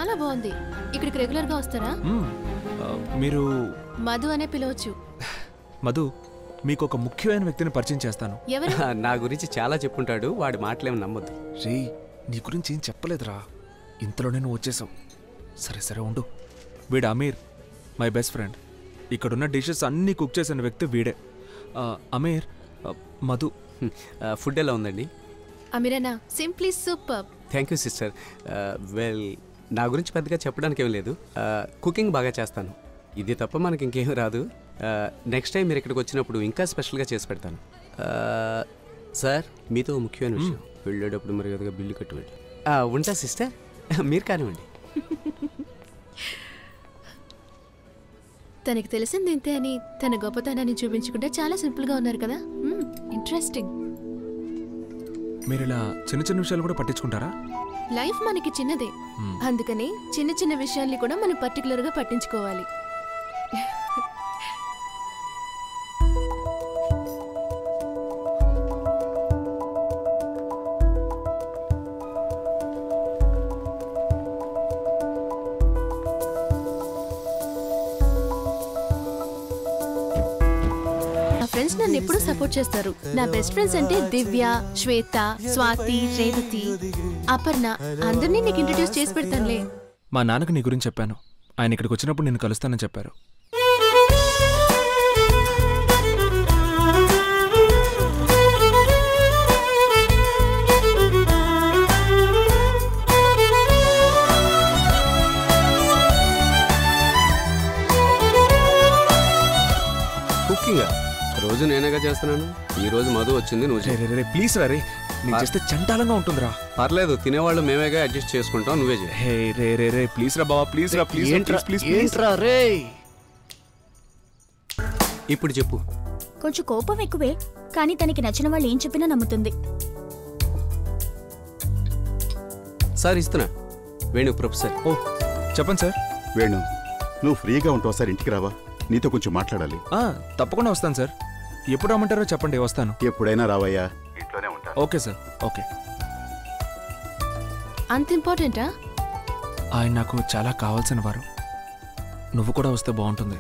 చాలా బాగుంది ఇక్కడికి రెగ్యులర్ గా వస్తారా మ్మ్. ఆ, మీరు మధు అనే పిలవచ్చు మధు మీకు ఒక ముఖ్యమైన వ్యక్తిని పరిచయం చేస్తాను ఎవరు నా గురించి చాలా చెప్పుంటాడు వాడి మాటలేమి నమ్మొద్దు రే నీ గురించి ఏం చెప్పలేదురా ఇంతలోనే నువ్వు వచ్చేసావు సరే సరే ఉండు వీడు అమీర్ మై బెస్ట్ ఫ్రెండ్ ఇక్కడున్న డిషెస్ అన్నీ కుక్ చేసిన వ్యక్తి వీడే ఆ, అమీర్ ఆ, మధు ఫుడ్ ఎలా ఉందండి అమిరనా simply super thank you sister well నా గురించి పెద్దగా చెప్పడానికి ఏం లేదు కుకింగ్ బాగా చేస్తాను ఇది తప్ప మనకి ఇంకేం రాదు నెక్స్ట్ టైం మీరు ఇక్కడికి వచ్చినప్పుడు ఇంకా స్పెషల్గా చేసి పెడతాను Uh, సార్ మీతో ఓ ముఖ్యమైన విషయం వెళ్ళేటప్పుడు మరి కదగా బిల్లు కట్టుబడి ఉంటా సిస్టర్ మీరు కానివ్వండి తనకి తెలిసింది ఇంతే అని తన గొప్పతనాన్ని చూపించకుండా చాలా సింపుల్ గా ఉన్నారు కదా ఇంట్రెస్టింగ్ మీరు ఇలా చిన్న చిన్న విషయాలు కూడా పట్టించుకుంటారా లైఫ్ మనకి చిన్నదే మ్మ్. అందుకని చిన్న చిన్న విషయాల్ని కూడా మనం పర్టికులర్ గా పట్టించుకోవాలి నా ఫ్రెండ్స్ నన్ను ఎప్పుడూ సపోర్ట్ చేస్తారు నా బెస్ట్ ఫ్రెండ్స్ అంటే దివ్య శ్వేత స్వాతి రేవతి అపర్ణ అందరినీ నీకు ఇంట్రడ్యూస్ చేసి పెడతానులే మా నాన్నకు నీ గురించి చెప్పాను ఆయన ఇక్కడికి వచ్చినప్పుడు నేను కలుస్తానని చెప్పారు కుకింగ్ రోజు నేనేగా చేస్తున్నాను ఈ రోజు మధు వచ్చింది నువ్వు రే చేయి. రే రే ప్లీజ్ రా రే నేను చేస్తే చండాలంగా ఉంటుందిరా పర్లేదు తినేవాళ్ళు మేమేగా అడ్జస్ట్ చేసుకుంటాం నువ్వే చేయి హే రే రే రే ప్లీజ్ రా బాబా ప్లీజ్ రా ప్లీజ్ ప్లీజ్ ప్లీజ్ ప్లీజ్ రే ఇప్పుడు చెప్పు కొంచెం కోపం ఎక్కువే కానీ తనకి నచ్చిన వాళ్ళు ఏం చెప్పినా నమ్ముతుంది సార్ ఇస్తున్నా వేణు ప్రొఫెసర్ ఓ చెప్పండి సార్ వేణు నువ్వు ఫ్రీగా ఉంటావు సార్ ఇంటికి రావా నీతో కొంచెం మాట్లాడాలి ఆ, తప్పకుండా వస్తాను సార్ ఎప్పుడు రమ్మంటారో చెప్పండి వస్తాను ఎప్పుడైనా రావయ్యా ఇంట్లోనే ఉంటా ఓకే సార్ ఓకే అంత ఇంపార్టెంటా ఆయన నాకు చాలా కావాల్సిన వారు నువ్వు కూడా వస్తే బాగుంటుంది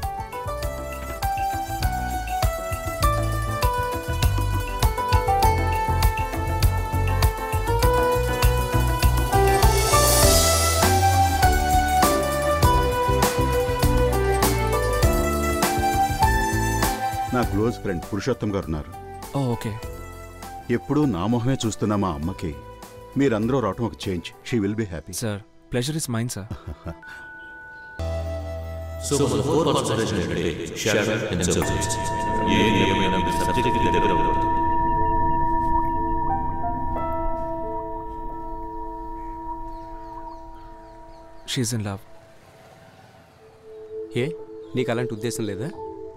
నా క్లోజ్ ఫ్రెండ్ పురుషోత్తం గారు ఉన్నారు ఓ ఓకే ఎప్పుడూ నా మొహమే చూస్తున్న మా అమ్మకి మీరందరూ రావటం ఒక change she will be happy sir pleasure is mine sir So for the four concentration today, Sharon and Sophie. ఏ నియమైన మీ సబ్జెక్ట్ దగ్గర ఉండదు షీజ్ ఇన్ లవ్ ఏ నీకు అలాంటి ఉద్దేశం లేదా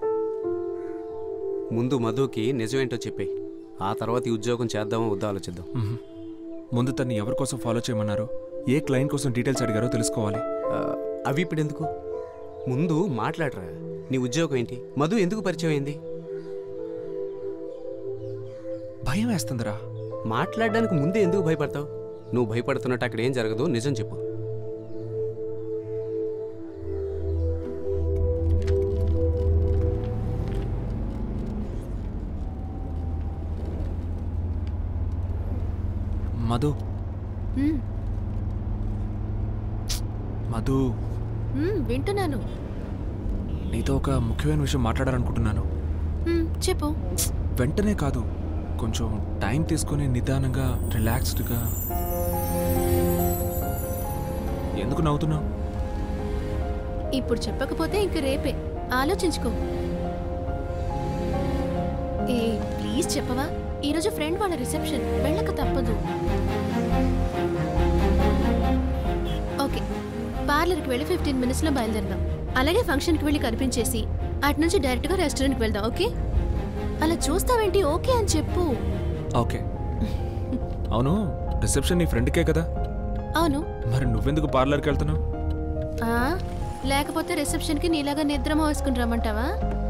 ముందు మధుకి నిజమేంటో చెప్పేయి ఆ తర్వాత ఈ ఉద్యోగం చేద్దామో వద్దా ఆలోచిద్దాం ముందు తన్ని ఎవరి కోసం ఫాలో చేయమన్నారు ఏ క్లయింట్ కోసం డీటెయిల్స్ అడిగారో తెలుసుకోవాలి ఆ, అవి ఇప్పుడు ఎందుకు ముందు మాట్లాడరా నీ ఉద్యోగం ఏంటి మధు ఎందుకు పరిచయం అయింది భయం వేస్తుందిరా మాట్లాడడానికి ముందే ఎందుకు భయపడతావు నువ్వు భయపడుతున్నట్టు అక్కడ ఏం జరగదు నిజం చెప్పు మధు మ్మ్, మధు మ్మ్, వింటున్నాను నీతో ఒక ముఖ్యమైన విషయం మాట్లాడాలనుకుంటున్నాను మ్మ్, చెప్పు వెంటనే కాదు కొంచెం టైం తీసుకొని నిదానంగా రిలాక్స్డ్గా ఎందుకు నవ్వుతున్నావు ఇప్పుడు చెప్పకపోతే ఇంక రేపే ఆలోచించుకో ఏ ప్లీజ్ చెప్పవా ఈరోజు ఫ్రెండ్ వాళ్ళ రిసెప్షన్ వెళ్ళక తప్పదు ఓకే పార్లర్కి వెళ్ళి ఫిఫ్టీన్ మినిట్స్లో బయలుదేరదాం అలాగే ఫంక్షన్కి వెళ్ళి కనిపించేసి అటు నుంచి డైరెక్ట్గా రెస్టారెంట్కి వెళ్దాం ఓకే అలా చూస్తావేంటి ఓకే అని చెప్పు ఓకే అవును రిసెప్షన్ నీ ఫ్రెండ్కే కదా అవును మరి నువ్వెందుకు పార్లర్కి వెళ్తున్నావు ఆ, లేకపోతే రిసెప్షన్కి నీలాగా నిద్ర మోసుకుని రమ్మంటావా